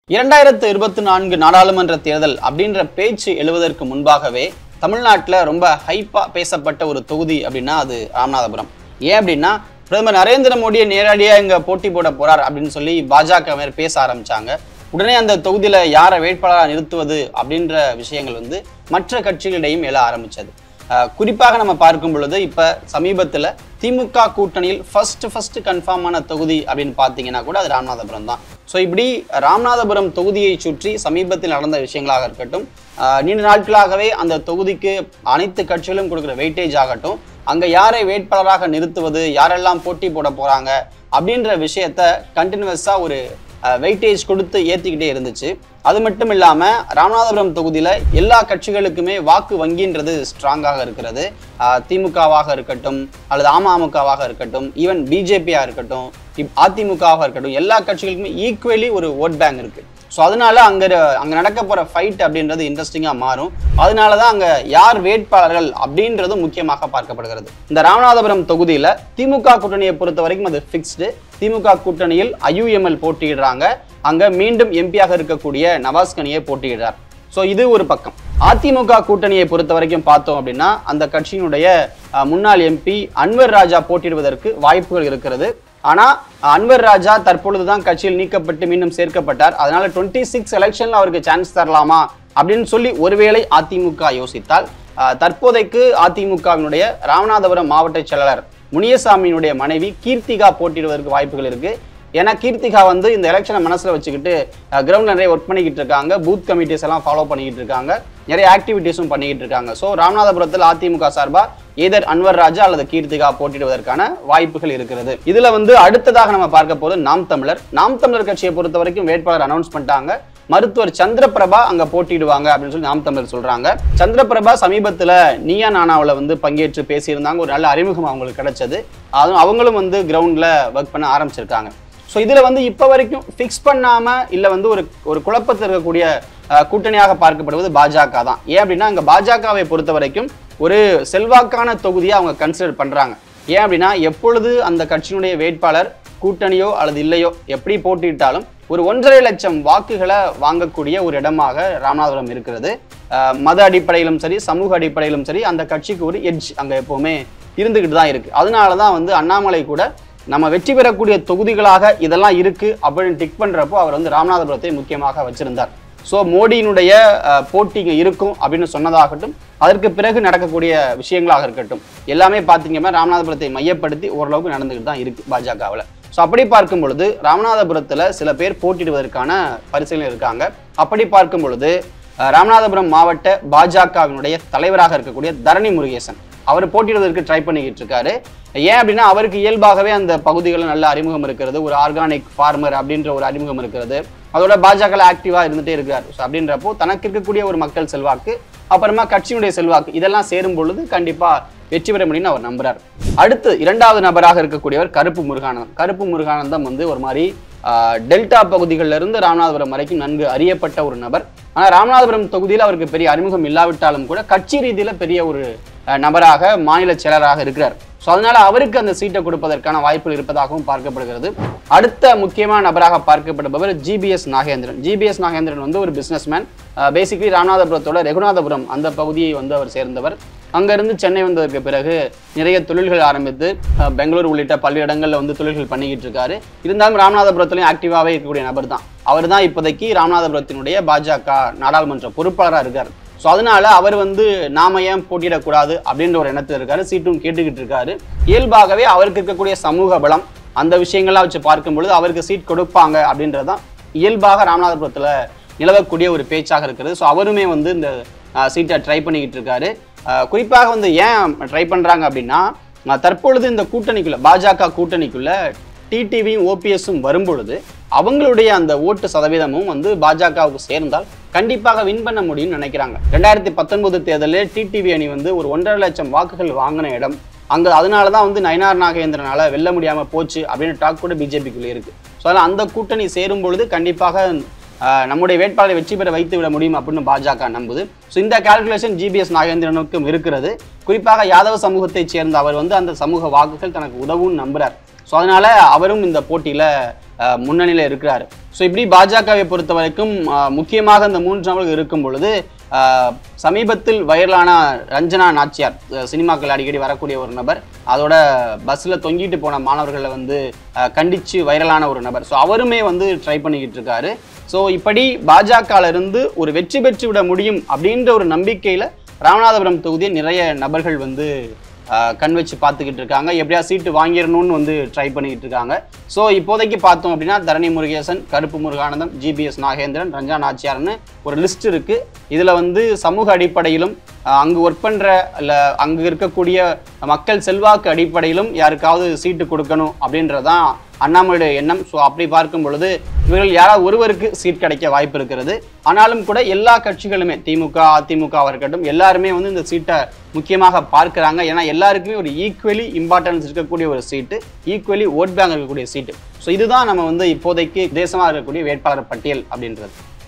இரண்டாயிரத்து இருபத்தி நான்கு நாடாளுமன்ற தேர்தல் அப்படின்ற பேச்சு எழுவதற்கு முன்பாகவே தமிழ்நாட்டில் ரொம்ப ஹைப்பா பேசப்பட்ட ஒரு தொகுதி அப்படின்னா அது ராமநாதபுரம் ஏன் அப்படின்னா பிரதமர் நரேந்திர மோடியை நேரடியாக இங்கே போட்டி போட போறார் அப்படின்னு சொல்லி பாஜகவினர் பேச ஆரம்பிச்சாங்க உடனே அந்த தொகுதியில் யாரை வேட்பாளராக நிறுத்துவது அப்படின்ற விஷயங்கள் வந்து மற்ற கட்சிகளிடையும் எழ ஆரம்பிச்சது அஹ் குறிப்பாக நம்ம பார்க்கும் பொழுது இப்ப சமீபத்துல திமுக கூட்டணியில் ஃபர்ஸ்ட் ஃபர்ஸ்ட் கன்ஃபார்ம் ஆன தொகுதி அப்படின்னு பார்த்தீங்கன்னா கூட அது ராமநாதபுரம் தான் ஸோ இப்படி ராமநாதபுரம் தொகுதியை சுற்றி சமீபத்தில் நடந்த விஷயங்களாக இருக்கட்டும் அஹ் நீண்ட நாட்களாகவே அந்த தொகுதிக்கு அனைத்து கட்சிகளும் கொடுக்குற வெயிட்டேஜ் ஆகட்டும் அங்க யாரை வேட்பாளராக நிறுத்துவது யாரெல்லாம் போட்டி போட போறாங்க அப்படின்ற விஷயத்த கண்டினியூஸா ஒரு வெயிட்டேஜ் கொடுத்து ஏற்றிக்கிட்டே இருந்துச்சு அது மட்டும் இல்லாமல் ராமநாதபுரம் தொகுதியில் எல்லா கட்சிகளுக்குமே வாக்கு வங்கின்றது ஸ்ட்ராங்காக இருக்கிறது அஹ் திமுகவாக இருக்கட்டும் அல்லது அமமுகவாக இருக்கட்டும் ஈவன் பிஜேபியாக இருக்கட்டும் இப் அதிமுகவாக இருக்கட்டும் எல்லா கட்சிகளுக்குமே ஈக்குவலி ஒரு ஓட் பேங்க் இருக்கு ஸோ அதனால அங்கே அங்கே நடக்க போகிற ஃபைட் அப்படின்றது இன்ட்ரெஸ்டிங்காக மாறும் அதனால தான் அங்கே யார் வேட்பாளர்கள் அப்படின்றது முக்கியமாக பார்க்கப்படுகிறது இந்த ராமநாதபுரம் தொகுதியில் திமுக கூட்டணியை பொறுத்த வரைக்கும் அது ஃபிக்ஸ்டு திமுக கூட்டணியில் ஐயுஎம்எல் போட்டியிடுறாங்க அங்கே மீண்டும் எம்பியாக இருக்கக்கூடிய நவாஸ் கனியை போட்டியிடுறார் ஸோ இது ஒரு பக்கம் அதிமுக கூட்டணியை பொறுத்த வரைக்கும் பார்த்தோம் அப்படின்னா அந்த கட்சியினுடைய அஹ், முன்னாள் எம்பி அன்வர் ராஜா போட்டியிடுவதற்கு வாய்ப்புகள் இருக்கிறது ஆனா அன்வர் ராஜா தற்பொழுதுதான் கட்சியில் நீக்கப்பட்டு மீண்டும் சேர்க்கப்பட்டார் அதனால டுவெண்ட்டி சிக்ஸ் எலெக்ஷன்ல அவருக்கு சான்ஸ் தரலாமா அப்படின்னு சொல்லி ஒருவேளை அதிமுக யோசித்தால் அஹ், தற்போதைக்கு அதிமுகவினுடைய ராமநாதபுரம் மாவட்ட செயலாளர் முனியசாமியினுடைய மனைவி கீர்த்திகா போட்டியிடுவதற்கு வாய்ப்புகள் இருக்கு ஏன்னா கீர்த்திகா வந்து இந்த எலெக்ஷனை மனசுல வச்சுக்கிட்டு கிரவுண்ட்ல நிறைய ஒர்க் பண்ணிக்கிட்டு இருக்காங்க பூத் கமிட்டிஸ் எல்லாம் ஃபாலோ பண்ணிக்கிட்டு இருக்காங்க நிறைய ஆக்டிவிட்டீஸும் பண்ணிக்கிட்டு இருக்காங்க ஸோ ராமநாதபுரத்தில் அதிமுக சார்பா ஏதர் அன்வர் ராஜா அல்லது கீர்த்திகா போட்டியிடுவதற்கான வாய்ப்புகள் இருக்கிறது இதுல வந்து அடுத்ததாக நம்ம பார்க்க போது நாம் தமிழர் நாம் தமிழர் கட்சியை பொறுத்த வரைக்கும் வேட்பாளர் அனௌன்ஸ் பண்ணிட்டாங்க மருத்துவர் சந்திரபிரபா அங்க போட்டியிடுவாங்க அப்படின்னு சொல்லி நாம் தமிழர் சொல்றாங்க சந்திரபிரபா சமீபத்துல நீயா நானாவில் வந்து பங்கேற்று பேசியிருந்தாங்க ஒரு நல்ல அறிமுகம் அவங்களுக்கு கிடைச்சது அதுவும் அவங்களும் வந்து கிரவுண்ட்ல ஒர்க் பண்ண ஆரம்பிச்சிருக்காங்க ஸோ இதுல வந்து இப்போ வரைக்கும் ஃபிக்ஸ் பண்ணாம இல்ல வந்து ஒரு ஒரு குழப்பத்தில் இருக்கக்கூடிய அஹ், கூட்டணியாக பார்க்கப்படுவது பாஜக தான் ஏன் அப்படின்னா அங்க பாஜகவை பொறுத்த வரைக்கும் ஒரு செல்வாக்கான தொகுதியை அவங்க கன்சிடர் பண்றாங்க ஏன் அப்படின்னா எப்பொழுது அந்த கட்சியினுடைய வேட்பாளர் கூட்டணியோ அல்லது இல்லையோ எப்படி போட்டியிட்டாலும் ஒரு ஒன்றரை லட்சம் வாக்குகளை வாங்கக்கூடிய ஒரு இடமாக ராமநாதபுரம் இருக்கிறது அஹ், மத அடிப்படையிலும் சரி சமூக அடிப்படையிலும் சரி அந்த கட்சிக்கு ஒரு எட்ஜ் அங்க எப்பவுமே இருந்துகிட்டு தான் இருக்கு அதனால தான் வந்து அண்ணாமலை கூட நம்ம வெற்றி பெறக்கூடிய தொகுதிகளாக இதெல்லாம் இருக்கு அப்படின்னு டிக் பண்றப்போ அவர் வந்து ராமநாதபுரத்தை முக்கியமாக வச்சிருந்தார் ஸோ மோடியினுடைய அஹ், போட்டி இங்க இருக்கும் அப்படின்னு சொன்னதாகட்டும் அதற்கு பிறகு நடக்கக்கூடிய விஷயங்களாக இருக்கட்டும் எல்லாமே பார்த்தீங்கன்னா ராமநாதபுரத்தை மையப்படுத்தி ஓரளவுக்கு நடந்துகிட்டு தான் இருக்கு பாஜகவில் ஸோ அப்படி பார்க்கும் பொழுது ராமநாதபுரத்தில் சில பேர் போட்டியிடுவதற்கான பரிசீலனை இருக்காங்க அப்படி பார்க்கும் பொழுது அஹ், ராமநாதபுரம் மாவட்ட பாஜகவினுடைய தலைவராக இருக்கக்கூடிய தரணி முருகேசன் அவர் போட்டியிடுவதற்கு ட்ரை பண்ணிக்கிட்டு இருக்காரு ஏன் அப்படின்னா அவருக்கு இயல்பாகவே அந்த பகுதிகளில் நல்ல அறிமுகம் இருக்கிறது ஒரு ஆர்கானிக் ஃபார்மர் அப்படின்ற ஒரு அறிமுகம் இருக்கிறது அதோட பாஜக ஆக்டிவா இருந்துட்டே இருக்காரு ஸோ அப்படின்றப்போ தனக்கு இருக்கக்கூடிய ஒரு மக்கள் செல்வாக்கு அப்புறமா கட்சியினுடைய செல்வாக்கு இதெல்லாம் சேரும் பொழுது கண்டிப்பா வெற்றி பெற முடியும்னு அவர் நம்புறார் அடுத்து இரண்டாவது நபராக இருக்கக்கூடியவர் கருப்பு முருகானந்தம் கருப்பு முருகானந்தம் வந்து ஒரு மாதிரி ஆஹ், டெல்டா பகுதிகளில் இருந்து ராமநாதபுரம் வரைக்கும் நன்கு அறியப்பட்ட ஒரு நபர் ஆனால் ராமநாதபுரம் தொகுதியில் அவருக்கு பெரிய அறிமுகம் இல்லாவிட்டாலும் கூட கட்சி ரீதியில பெரிய ஒரு அஹ், நபராக மாநில செயலராக இருக்கிறார் ஸோ அதனால அவருக்கு அந்த சீட்டை கொடுப்பதற்கான வாய்ப்புகள் இருப்பதாகவும் பார்க்கப்படுகிறது அடுத்த முக்கியமான நபராக பார்க்கப்படுபவர் ஜிபிஎஸ் நாகேந்திரன் ஜிபிஎஸ் நாகேந்திரன் வந்து ஒரு பிசினஸ்மேன் பேசிக்கலி ராமநாதபுரத்தோட ரகுநாதபுரம் அந்த பகுதியை வந்து அவர் சேர்ந்தவர் அங்கிருந்து சென்னை வந்ததற்கு பிறகு நிறைய தொழில்கள் ஆரம்பித்து அஹ், பெங்களூர் உள்ளிட்ட பல்வேறு இடங்கள்ல வந்து தொழில்கள் பண்ணிக்கிட்டு இருக்காரு இருந்தாலும் ராமநாதபுரத்துலையும் ஆக்டிவாகவே இருக்கக்கூடிய நபர் தான் அவர் தான் இப்போதைக்கு ராமநாதபுரத்தினுடைய பாஜக நாடாளுமன்ற பொறுப்பாளராக இருக்கார் ஸோ அதனால அவர் வந்து நாம ஏன் போட்டியிடக்கூடாது அப்படின்ற ஒரு எண்ணத்தில் இருக்காரு சீட்டும் கேட்டுக்கிட்டு இருக்காரு இயல்பாகவே அவருக்கு இருக்கக்கூடிய சமூக பலம் அந்த விஷயங்கள்லாம் வச்சு பார்க்கும் பொழுது அவருக்கு சீட் கொடுப்பாங்க அப்படின்றதுதான் இயல்பாக ராமநாதபுரத்தில் நிலவக்கூடிய ஒரு பேச்சாக இருக்கிறது ஸோ அவருமே வந்து இந்த சீட்டை ட்ரை பண்ணிக்கிட்டு இருக்காரு அஹ், குறிப்பாக வந்து ஏன் ட்ரை பண்றாங்க அப்படின்னா அஹ், தற்பொழுது இந்த கூட்டணிக்குள்ள பாஜக கூட்டணிக்குள்ள டிடிவியும் ஓபிஎஸும் வரும்பொழுது அவங்களுடைய அந்த ஓட்டு சதவீதமும் வந்து பாஜகவுக்கு சேர்ந்தால் கண்டிப்பாக வின் பண்ண முடியும்னு நினைக்கிறாங்க ரெண்டாயிரத்தி பத்தொன்பது தேர்தலில் டிடிவி அணி வந்து ஒரு ஒன்றரை லட்சம் வாக்குகள் வாங்கின இடம் அங்க அதனால தான் வந்து நயனார் நாகேந்திரனால வெல்ல முடியாம போச்சு அப்படின்னு டாக் கூட பிஜேபிக்குள்ள இருக்கு ஸோ அதனால அந்த கூட்டணி சேரும் பொழுது கண்டிப்பாக ஆஹ், நம்முடைய வேட்பாளரை வெற்றி பெற வைத்து விட முடியும் அப்படின்னு பாஜக நம்புது ஸோ இந்த கால்குலேஷன் ஜிபிஎஸ் நாகேந்திரனுக்கும் இருக்கிறது குறிப்பாக யாதவ சமூகத்தைச் சேர்ந்த அவர் வந்து அந்த சமூக வாக்குகள் தனக்கு உதவும் நம்புறார் ஸோ அதனால அவரும் இந்த போட்டியில அஹ், முன்னணியில இருக்கிறாரு ஸோ இப்படி பாஜகவை பொறுத்த வரைக்கும் ஆஹ், முக்கியமாக இந்த மூன்று நபர்கள் இருக்கும் பொழுது ஆஹ், சமீபத்தில் வைரலான ரஞ்சனா நாச்சியார் அஹ், சினிமாக்கள் அடிக்கடி வரக்கூடிய ஒரு நபர் அதோட பஸ்ஸில் தொங்கிட்டு போன மாணவர்களை வந்து ஆஹ், கண்டிச்சு வைரலான ஒரு நபர் ஸோ அவருமே வந்து ட்ரை பண்ணிக்கிட்டு இருக்காரு ஸோ இப்படி பாஜகல இருந்து ஒரு வெற்றி பெற்று விட முடியும் அப்படின்ற ஒரு நம்பிக்கையில ராமநாதபுரம் தொகுதியை நிறைய நபர்கள் வந்து ஆஹ், கண் வச்சு பார்த்துக்கிட்டு இருக்காங்க எப்படியா சீட்டு வாங்கிடணும்னு வந்து ட்ரை பண்ணிக்கிட்டு இருக்காங்க ஸோ இப்போதைக்கு பார்த்தோம் அப்படின்னா தரணி முருகேசன் கருப்பு முருகானந்தம் ஜிபிஎஸ் நாகேந்திரன் ரஞ்சா நாச்சியார்னு ஒரு லிஸ்ட் இருக்கு இதுல வந்து சமூக அடிப்படையிலும் ஆஹ், அங்கு ஒர்க் பண்ற இல்ல அங்கு இருக்கக்கூடிய மக்கள் செல்வாக்கு அடிப்படையிலும் யாருக்காவது சீட்டு கொடுக்கணும் அப்படின்றதான் அண்ணாமலையுடைய எண்ணம் ஸோ அப்படி பார்க்கும் பொழுது இவர்கள் யாராவது ஒருவருக்கு சீட் கிடைக்க வாய்ப்பு இருக்கிறது ஆனாலும் கூட எல்லா கட்சிகளுமே திமுக அதிமுக இருக்கட்டும் எல்லாருமே வந்து இந்த சீட்டை முக்கியமாக பார்க்கறாங்க ஏன்னா எல்லாருக்குமே ஒரு ஈக்குவலி இம்பார்ட்டன்ஸ் இருக்கக்கூடிய ஒரு சீட்டு ஈக்குவலி ஓட் பேங்க் இருக்கக்கூடிய சீட்டு ஸோ இதுதான் நம்ம வந்து இப்போதைக்கு தேசமாக இருக்கக்கூடிய வேட்பாளர் பட்டியல் அப்படின்றது